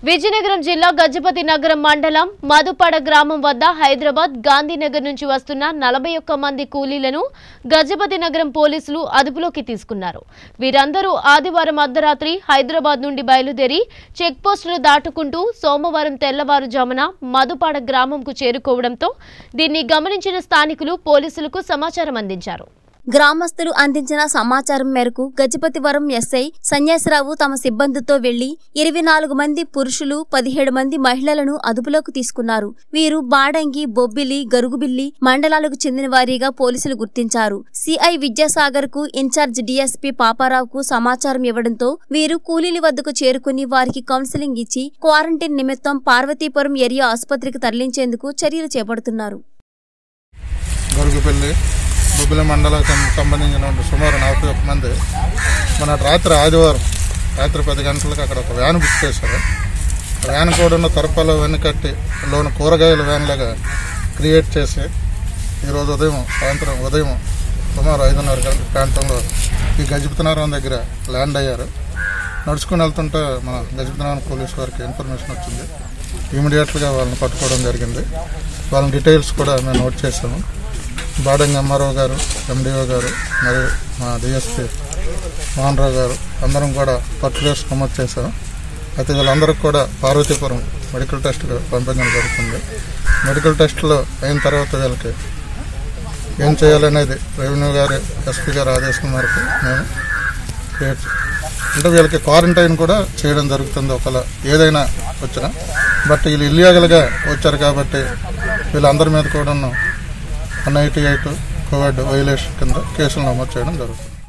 విజయనగరం జిల్లా గజపతి నగరం మండలం మధుపడ గ్రామం వద్ద హైదరాబాద్ గాంధీనగర్ నుంచి వస్తున్న నలభై ఒక్క మంది కూలీలను గజపతి నగరం పోలీసులు అదుపులోకి తీసుకున్నారు వీరందరూ ఆదివారం అర్ధరాత్రి హైదరాబాద్ నుండి బయలుదేరి చెక్పోస్టులు దాటుకుంటూ సోమవారం తెల్లవారుజామున మధుపాడ గ్రామంకు చేరుకోవడంతో దీన్ని గమనించిన స్థానికులు పోలీసులకు సమాచారం అందించారు గ్రామస్తులు అందించిన సమాచారం మేరకు గజపతివరం ఎస్ఐ సన్యాసరావు తమ సిబ్బందితో వెళ్లి ఇరవై నాలుగు మంది పురుషులు పదిహేడు మంది మహిళలను అదుపులోకి తీసుకున్నారు వీరు బాడంగి బొబ్బిలి గరుగుబిల్లి మండలాలకు చెందిన వారిగా పోలీసులు గుర్తించారు సిఐ విద్యాసాగర్ కు ఇన్ఛార్జ్ డీఎస్పీ పాపారావుకు సమాచారం ఇవ్వడంతో వీరు కూలీల వద్దకు చేరుకుని వారికి కౌన్సిలింగ్ ఇచ్చి క్వారంటైన్ నిమిత్తం పార్వతీపురం ఏరియా ఆసుపత్రికి తరలించేందుకు చర్యలు చేపడుతున్నారు గరుగుపల్లి బొబ్బిలి మండలానికి సంబంధించిన సుమారు నలభై ఒక్క మంది మన రాత్రి ఆదివారం రాత్రి పది గంటలకు అక్కడ ఒక వ్యాన్ బుక్ చేశారు ఆ వ్యాన్ కూడా ఉన్న తరపాలో వెనుకట్టి లోన కూరగాయల వ్యాన్ లాగా క్రియేట్ చేసి ఈరోజు ఉదయం సాయంత్రం ఉదయం సుమారు ఐదున్నర గంటల ప్రాంతంలో ఈ గజపతినగరం దగ్గర ల్యాండ్ అయ్యారు నడుచుకుని వెళ్తుంటే మన గజపతినగరం పోలీస్ వారికి ఇన్ఫర్మేషన్ వచ్చింది ఇమీడియట్గా వాళ్ళని పట్టుకోవడం జరిగింది వాళ్ళ డీటెయిల్స్ కూడా మేము నోట్ చేసాము బాడంగి ఎంఆర్ఓ గారు ఎండిఓ గారు మరియు మా డిఎస్పీ మోహన్ రావు గారు అందరం కూడా పర్టికులర్స్ నమోదు చేశాం అయితే వీళ్ళందరికీ కూడా పార్వతీపురం మెడికల్ టెస్ట్కి పంపించడం జరుగుతుంది మెడికల్ టెస్ట్లో అయిన తర్వాత వీళ్ళకి ఏం చేయాలనేది రెవెన్యూ గారు ఎస్పీ గారు ఆదేశం మేరకు మేము క్రియేట్ అంటే వీళ్ళకి క్వారంటైన్ కూడా చేయడం జరుగుతుంది ఒకవేళ ఏదైనా వచ్చినా బట్ వీళ్ళు ఇల్లీగల్గా వచ్చారు కాబట్టి వీళ్ళందరి మీద కూడా one eighty eight COVID violation కింద కేసులు నమోదు చేయడం జరుగుతుంది